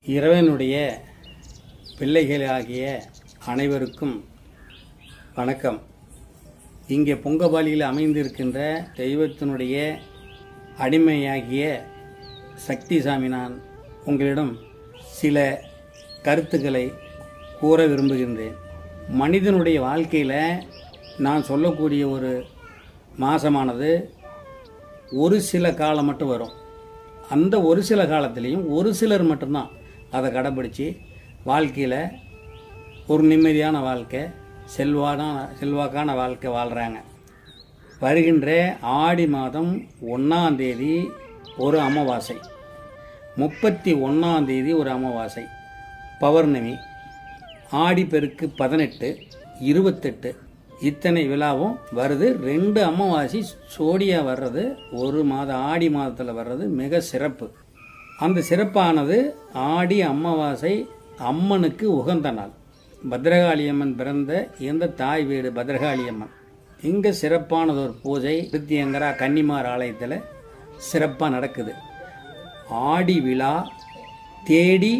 இறைவனுடைய பிள்ளைகளாகிய அனைவருக்கும் வணக்கம் இங்கே பொங்கபாலியில் அமைந்திருக்கின்ற தெய்வத்தினுடைய அடிமையாகிய சக்தி சாமி நான் உங்களிடம் சில கருத்துக்களை கூற விரும்புகின்றேன் மனிதனுடைய வாழ்க்கையில் நான் சொல்லக்கூடிய ஒரு மாசமானது ஒரு சில காலம் மட்டும் வரும் அந்த ஒரு சில காலத்திலையும் ஒரு சிலர் மட்டும்தான் அதை கடைப்பிடிச்சி வாழ்க்கையில் ஒரு நிம்மதியான வாழ்க்கை செல்வான செல்வாக்கான வாழ்க்கை வாழ்கிறாங்க வருகின்ற ஆடி மாதம் ஒன்றாம் தேதி ஒரு அமாவாசை முப்பத்தி ஒன்றாம் தேதி ஒரு அமாவாசை பௌர்ணமி ஆடி பெருக்கு பதினெட்டு இருபத்தெட்டு இத்தனை விழாவும் வருது ரெண்டு அமாவாசை சோடியாக வர்றது ஒரு மாதம் ஆடி மாதத்தில் வர்றது மிக சிறப்பு அந்த சிறப்பானது ஆடி அமாவாசை அம்மனுக்கு உகந்த நாள் பத்ரகாளி அம்மன் பிறந்த இந்த தாய் வீடு பத்ரகாளி அம்மன் இங்கே சிறப்பானது ஒரு பூஜை கிருத்தியங்கரா கன்னிமார் ஆலயத்தில் சிறப்பாக நடக்குது ஆடி விழா தேடி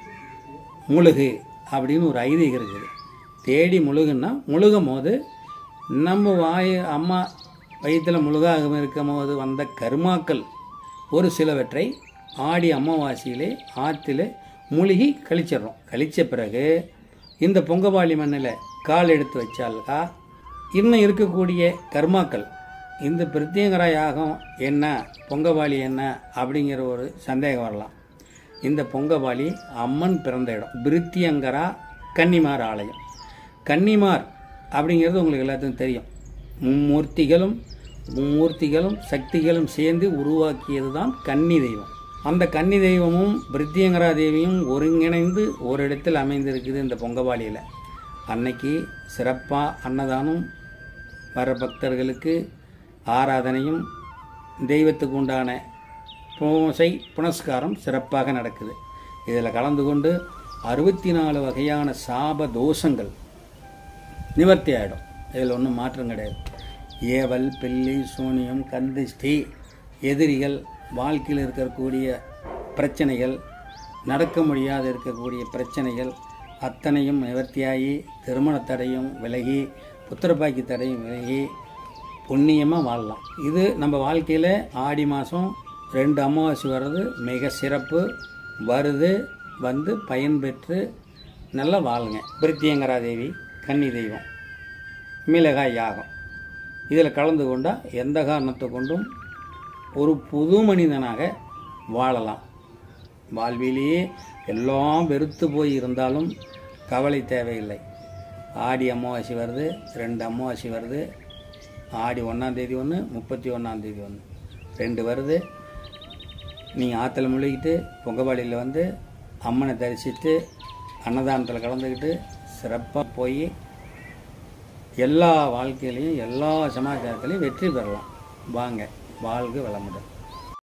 முழுகு அப்படின்னு ஒரு ஐதீகம் இருக்குது தேடி முழுகுன்னா முழுகும் போது நம்ம வாய் அம்மா வயிற்றில் முழுகாக இருக்கும் போது வந்த கருமாக்கள் ஒரு சிலவற்றை ஆடி அமாவாசையிலே ஆற்றில் மூழ்கி கழிச்சிடுறோம் கழித்த பிறகு இந்த பொங்கபாளி மண்ணில் கால் எடுத்து வச்சால்கா இன்னும் இருக்கக்கூடிய கர்மாக்கள் இந்த பிரத்யேகரா யாகம் என்ன பொங்கபாளி என்ன அப்படிங்கிற ஒரு சந்தேகம் வரலாம் இந்த பொங்கபாளி அம்மன் பிறந்த இடம் பிரித்தியங்கரா கன்னிமார் ஆலயம் கன்னிமார் அப்படிங்கிறது உங்களுக்கு எல்லாத்துக்கும் தெரியும் மும்மூர்த்திகளும் மும்மூர்த்திகளும் சக்திகளும் சேர்ந்து உருவாக்கியது தான் கன்னி தெய்வம் அந்த கன்னி தெய்வமும் பிரித்தியங்கரா தேவியும் ஒருங்கிணைந்து ஒரு இடத்தில் அமைந்திருக்குது இந்த பொங்கபாலியில் அன்னைக்கு சிறப்பாக அன்னதானம் வர பக்தர்களுக்கு ஆராதனையும் தெய்வத்துக்கு உண்டான பூசை புனஸ்காரம் சிறப்பாக நடக்குது இதில் கலந்து கொண்டு அறுபத்தி நாலு வகையான சாப தோஷங்கள் நிவர்த்தி ஆகிடும் இதில் ஒன்றும் மாற்றம் கிடையாது ஏவல் பில்லி சூனியம் கந்திஷ்டி எதிரிகள் வாழ்க்கையில் இருக்கக்கூடிய பிரச்சனைகள் நடக்க முடியாது இருக்கக்கூடிய பிரச்சனைகள் அத்தனையும் நிவர்த்தியாகி திருமண தடையும் விலகி புத்திரப்பாக்கி தடையும் விலகி புண்ணியமாக வாழலாம் இது நம்ம வாழ்க்கையில் ஆடி மாதம் ரெண்டு அமாவாசை வர்றது மிக சிறப்பு வருது வந்து பயன்பெற்று நல்லா வாழுங்க பிரித்தியங்கரா தேவி கன்னி தெய்வம் மிளகாய் யாகம் இதில் கலந்து கொண்டால் எந்த காரணத்தை கொண்டும் ஒரு புது மனிதனாக வாழலாம் வாழ்விலேயே எல்லாம் வெறுத்து போய் இருந்தாலும் கவலை தேவையில்லை ஆடி அமாவாசை வருது ரெண்டு அமாவாசை வருது ஆடி ஒன்றாந்தேதி ஒன்று முப்பத்தி ஒன்றாந்தேதி ஒன்று ரெண்டு வருது நீங்கள் ஆற்றுல முழுகிட்டு பொங்கப்பாடியில் வந்து அம்மனை தரிசித்து அன்னதானத்தில் கலந்துக்கிட்டு சிறப்பாக போய் எல்லா வாழ்க்கையிலையும் எல்லா சமாச்சாரத்திலையும் வெற்றி பெறலாம் வாங்க வாழ்க வளமுடன்